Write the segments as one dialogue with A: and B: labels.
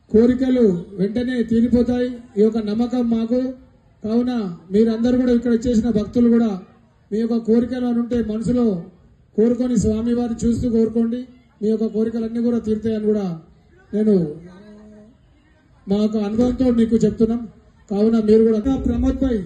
A: కోరికలు వెంటనే తీరిపోతాయి ఈ యొక్క నమ్మకం మాకు కావున మీరందరూ కూడా ఇక్కడ చేసిన భక్తులు కూడా మీ యొక్క కోరికలు అని ఉంటే మనసులో కోరుకొని స్వామివారిని చూస్తూ కోరుకోండి మీ యొక్క కోరికలన్నీ కూడా తీరుతాయని కూడా నేను మా యొక్క అనుభవంతో మీకు చెప్తున్నాం కావున మీరు కూడా ప్రమోద్ భాయ్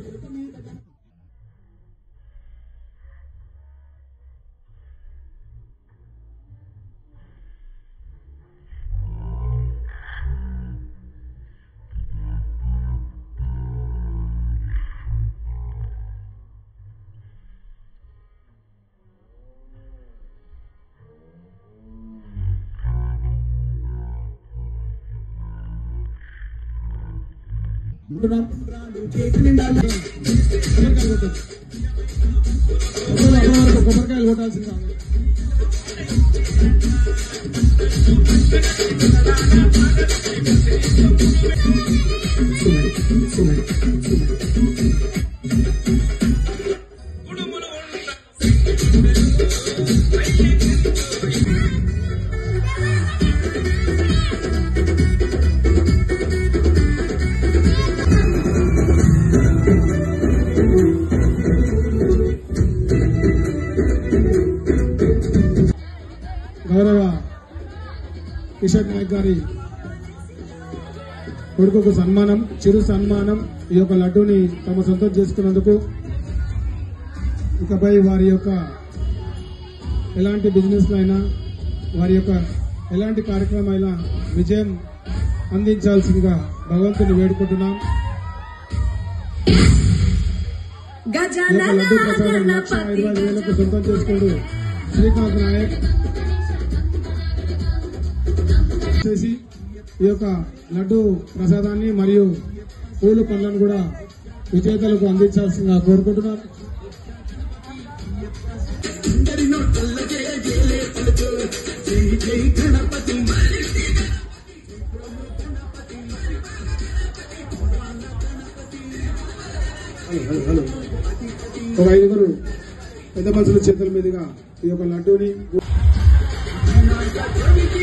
A: ఉంటున్నాం. కొబ్బరికాయలు కొట్టొచ్చు. ఒకవేళ అమ్మవారికి కొబ్బరికాయలు కొట్టాల్సిందా గౌరవ కిషోర్ నాయక్ గారి కొడుకుకు సన్మానం చిరు సన్మానం ఈ యొక్క లడ్డూని తమ సొంతం చేసుకున్నందుకు ఇకపై వారి యొక్క ఎలాంటి బిజినెస్ అయినా వారి యొక్క ఎలాంటి కార్యక్రమమైనా విజయం అందించాల్సిందిగా భగవంతుని వేడుకుంటున్నాం ఈ యొక్క లడ్డూ ప్రసాదం లక్ష ఇరవై ఐదు వేలకు సొంతం చేసుకోడు శ్రీకాంత్ నాయక్ చేసి ఈ యొక్క లడ్డు ప్రసాదాన్ని మరియు పూలు పండ్లను కూడా విజేతలకు అందించాల్సిందిగా కోరుకుంటున్నాం హలో, హలో. ఒక ఐదుగురు పెద్ద మనుషుల చేతుల మీదుగా ఈ యొక్క లడ్డూని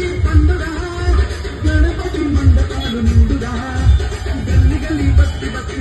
B: గణపతి మండపాలు నిండుగా గల్లి గల్లి బస్తి బస్తి